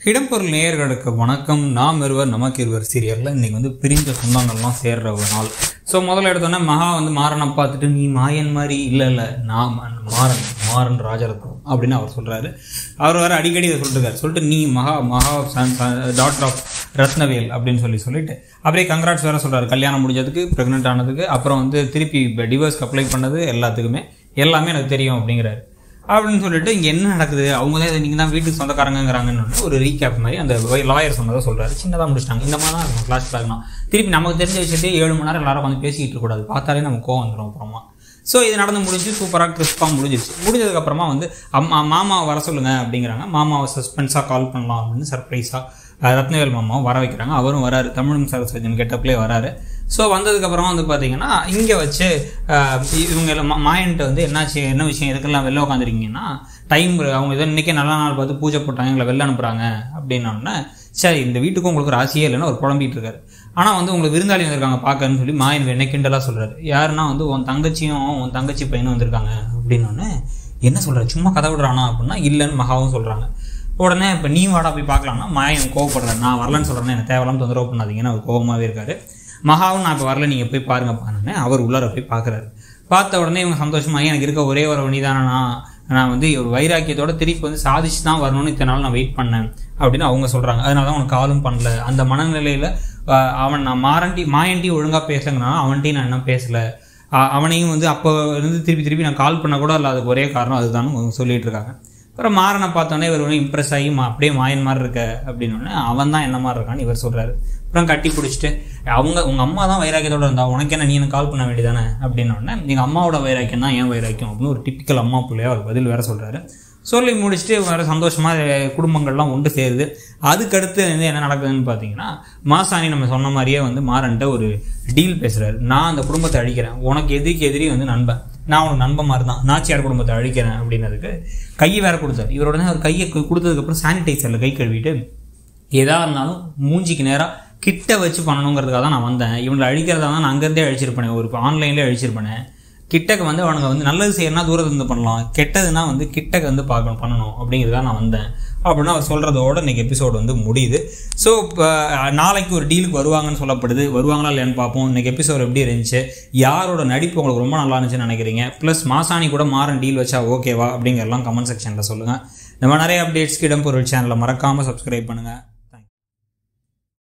இடம்பொருள் நேயர்களுக்கு வணக்கம் நாம் இருவர் நமக்கு இருவர் சீரியலில் இன்னைக்கு வந்து பிரிஞ்ச சொந்தங்கள்லாம் சேர்ற ஒரு நாள் ஸோ முதல்ல எடுத்தோன்னே மகா வந்து மாறனை பார்த்துட்டு நீ மாயன் மாதிரி இல்லை இல்லை நான் ம- மாறன் மாறன் ராஜரத்னம் அப்படின்னு அவர் சொல்கிறாரு அவர் வேறு அடிக்கடி இதை சொல்லிட்டு இருக்காரு சொல்லிட்டு நீ மகா மகா டாக்டர் ஆஃப் ரத்னவேல் அப்படின்னு சொல்லி சொல்லிட்டு அப்படியே கங்க்ராட்ஸ் வேறு சொல்கிறாரு கல்யாணம் முடிஞ்சதுக்கு ப்ரெக்னென்ட் ஆனதுக்கு அப்புறம் வந்து திருப்பி டிவோர்ஸ்க்கு அப்ளை பண்ணது எல்லாத்துக்குமே எல்லாமே எனக்கு தெரியும் அப்படிங்கிறாரு அப்படின்னு சொல்லிட்டு இங்கே என்ன நடக்குது அவங்க தான் நீங்கள் தான் வீட்டுக்கு சொந்தக்காரங்கிறாங்கன்னு ஒரு ரீகேப் மாதிரி அந்த லாயர் சொன்னதை சொல்கிறாரு சின்னதாக முடிச்சிட்டாங்க இந்த மாதிரி தான் இருக்கும் ஃப்ளாஷ் பேக்னா திருப்பி நமக்கு தெரிஞ்ச விஷயத்தையே ஏழு மணி நேரம் எல்லாரும் வந்து பேசிக்கிட்டு இருக்கக்கூடாது பார்த்தாலே நமக்கு கோவம் வந்துடும் அப்புறமா ஸோ இது நடந்து முடிஞ்சு சூப்பராக கிறிஸ்பாக முடிஞ்சிருச்சு முடிஞ்சதுக்கப்புறமா வந்து அம்மா மாமாவை வர சொல்லுங்க அப்படிங்கிறாங்க மாமாவை சஸ்பென்ஸாக கால் பண்ணலாம் அப்படின்னு சர்ப்ரைஸாக ரத்னவேல் மாமாவும் வர வைக்கிறாங்க அவரும் வராரு தமிழும் சரஸ்வதியின் கெட்டப்லேயே வராரு ஸோ வந்ததுக்கப்புறம் வந்து பார்த்தீங்கன்னா இங்கே வச்சு ஆஹ், இவங்க எல்லாம் மா- மாயன்ட்ட வந்து என்னாச்சு என்ன விஷயம் எதுக்கெல்லாம் வெளில உட்காந்துருக்கீங்கன்னா டைம் அவங்க ஏதோ இன்றைக்கே நல்ல நாள் பார்த்து பூஜை போட்டாங்க எங்களை வெளில அனுப்புகிறாங்க அப்படின்னோடனே சரி இந்த வீட்டுக்கும் உங்களுக்கு ராசியே இல்லைன்னு அவர் புலம்பிட்டு இருக்காரு ஆனால் வந்து உங்களுக்கு விருந்தாளி வந்திருக்காங்க பார்க்கன்னு சொல்லி மாயன் என்ன கிண்டலாக சொல்கிறாரு யாருன்னா வந்து உன் தங்கச்சியும் உன் தங்கச்சி பையனும் வந்திருக்காங்க அப்படின்னோடனே என்ன சொல்கிறார் சும்மா கதை விடுறானா அப்படின்னா இல்லைன்னு மகாவும் சொல்கிறாங்க உடனே இப்போ நீ வாடா போய் பார்க்கலாம்னா மாயன் கோவப்படுறாரு நான் வரலன்னு சொல்கிறேன் எனக்கு தேவையில்லாம தொந்தரவு பண்ணாதீங்கன்னு அவர் கோவமாகவே இருக்காரு மகாவும் நான் இப்போ வரல நீங்கள் போய் பாருங்க பாருன்னு அவர் உள்ளார போய் பார்க்குறாரு பார்த்த உடனே இவங்க சந்தோஷமாக எனக்கு இருக்க ஒரே ஒரு வழி நான் வந்து ஒரு வைராக்கியத்தோட திருப்பி வந்து சாதிச்சு தான் வரணும்னு இத்தனை நாள் நான் வெயிட் பண்ணேன் அப்படின்னு அவங்க சொல்கிறாங்க அதனால தான் உனக்கு காலும் பண்ணல அந்த மனநிலையில் அவன் நான் மாரண்டி மாயண்டி ஒழுங்காக பேசலங்கன்னா அவன்கிட்டையும் நான் என்ன பேசலை அ- அவனையும் வந்து அப்போ இருந்து திருப்பி திருப்பி நான் கால் பண்ண கூட இல்லை அதுக்கு ஒரே காரணம் அதுதான் அவங்க சொல்லிட்டு இருக்காங்க அப்புறம் மாறனை பார்த்தோன்னே இவர் வந்து இம்ப்ரெஸ் ஆகி மா- அப்படியே மாயன் மாதிரி இருக்க அப்படின்னோடனே அவன் தான் என்ன மாதிரி இருக்கான்னு இவர் சொல்கிறாரு அப்புறம் கட்டி பிடிச்சிட்டு அவங்க உங்கள் அம்மா தான் வைராக்கியத்தோட இருந்தா உனக்கு என்ன நீ எனக்கு கால் பண்ண வேண்டியதானே அப்படின்னோடனே எங்கள் அம்மாவோட வைராக்கியம் தான் ஏன் வைராக்கியம் அப்படின்னு ஒரு டிப்பிக்கல் அம்மா பிள்ளையா அவர் பதில் வேற சொல்கிறாரு சொல்லி முடிச்சுட்டு இவங்க வேறு சந்தோஷமாக குடும்பங்கள்லாம் ஒன்று சேருது அதுக்கடுத்து வந்து என்ன நடக்குதுன்னு பார்த்தீங்கன்னா மாசாணி நம்ம சொன்ன மாதிரியே வந்து மாறன்ட்ட ஒரு டீல் பேசுகிறாரு நான் அந்த குடும்பத்தை அழிக்கிறேன் உனக்கு எதிரிக்கு எதிரி வந்து நண்பன் நான் உனக்கு நண்பன் மாதிரி தான் நாச்சியார் குடும்பத்தை அழிக்கிறேன் அப்படின்னதுக்கு கையை வேற கொடுத்தாரு இவரோட அவர் கையை கு- கொடுத்ததுக்கப்புறம் சானிடைசரில் கை கழுவிட்டு எதா இருந்தாலும் மூஞ்சிக்கு நேராக கிட்ட வச்சு பண்ணணுங்கிறதுக்காக தான் நான் வந்தேன் இவங்களை அழிக்கிறதா தான் நான் அங்கேருந்தே அழிச்சிருப்பேன் ஒரு ஆன்லைன்லேயே அழிச்சிருப்பேன் கிட்டக்க வந்து அவனுங்க வந்து நல்லது செய்யறனா தூரத்துல இருந்து பண்ணலாம் கெட்டதுன்னா வந்து கிட்டக்க வந்து பார்க்கணும் பண்ணணும் அப்படிங்கிறதுக்காக நான் வந்தேன் அப்படின்னு அவர் சொல்கிறதோட இன்னைக்கு எபிசோடு வந்து முடியுது ஸோ இப்போ நாளைக்கு ஒரு டீலுக்கு வருவாங்கன்னு சொல்லப்படுது வருவாங்களா இல்லையான்னு பார்ப்போம் இன்னைக்கு எபிசோட் எப்படி இருந்துச்சு யாரோட நடிப்பு உங்களுக்கு ரொம்ப நல்லா இருந்துச்சுன்னு நினைக்கிறீங்க ப்ளஸ் மாசாணி கூட மாறன் டீல் வச்சா ஓகேவா அப்படிங்கிறலாம் கமெண்ட் செக்ஷனில் சொல்லுங்கள் இந்த மாதிரி நிறைய அப்டேட்ஸ்க்கு இடம்பொருள் சேனலை மறக்காமல் சப்ஸ்கிரைப் பண்ணுங்கள்